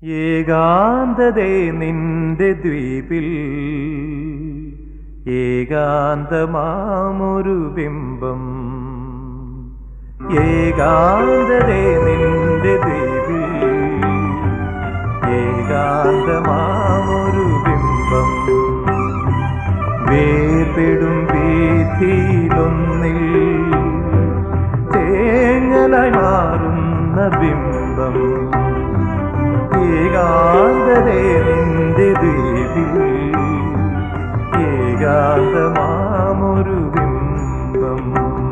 ഏകാന്തതേ നിന്റെ ദ്വീപിൽ ഏകാന്തമാമൊരു ബിംബം ഏകാന്തതേ നിന്റെ ദ്വീപിൽ ഏകാന്തമാമൊരു ബിംബം വേർപെടും വീഥിയിലൊന്നിൽ തേങ്ങലായി മാറുന്ന ബിംബം ഏകാന്തതേ നിന്റെ ദ്വീപിൽ ഏകാന്തമാമൊരു ബിംബം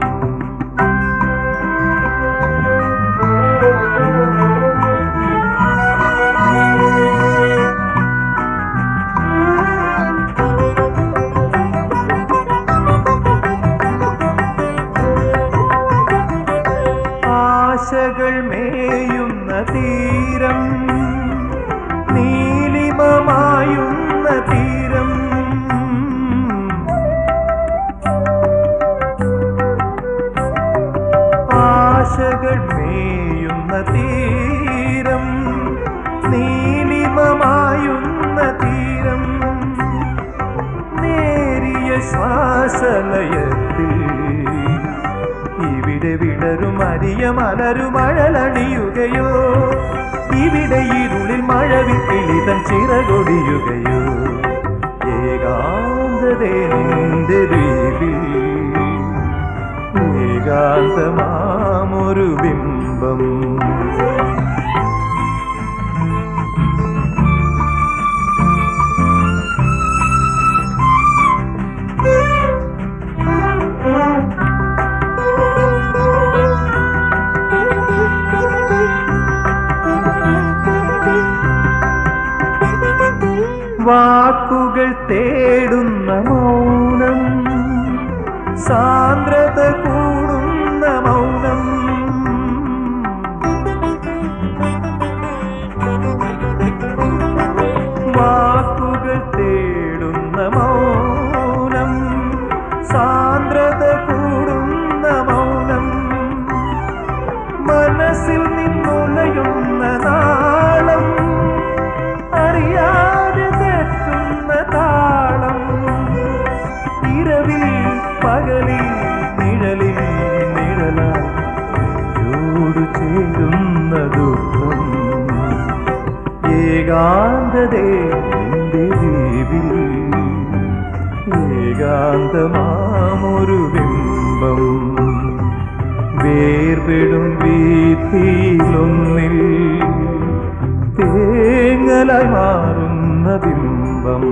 ആശകൾ മേയുന്ന തീരം നീലിമമായുന്ന തീരം ആശകൾ മേയുന്ന തീരം നീലിമമായുന്ന തീരം നേരിയ ശ്വാസലയത്തിൽ ഇവിടെ വിടരും അരിയ മലരും മഴലണിയുകയോ ഇവിടെ ഇരുളിൽ മഴവിക്കിളിതൻ ചിറകൊടിയുകയോ ഏകാന്തതേ നിന്റെ ദ്വീപിൽ ഏകാന്തമാമൊരു ബിംബം വാക്കുകൾ തേടുന്ന മൗനം സാന്ദ്രത കൂടുന്ന മൗനം വാക്കുകൾ തേടുന്ന മൗനം സാന്ദ്രത കൂടുന്ന മൗനം മനസ്സിൽ നിന്നുലയുന്ന നാളം അറിയാതെ തെറ്റുന്ന താളം ഇരവിൽ പകലിൽ നിഴലിൽ നിഴലോട് ചേരുന്ന ദുഃഖം ഏകാന്തതേ നിന്റെ ദ്വീപിൽ ഏകാന്തമാമൊരു ബിംബം വേർപെടും വീഥിയിലൊന്നിൽ തേങ്ങലായി മാറുന്ന ബിംബം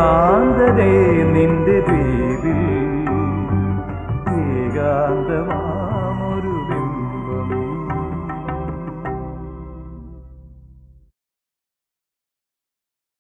ഏകാന്തതേ നിന്റെ ദ്വീപിൽ ഏകാന്തമാ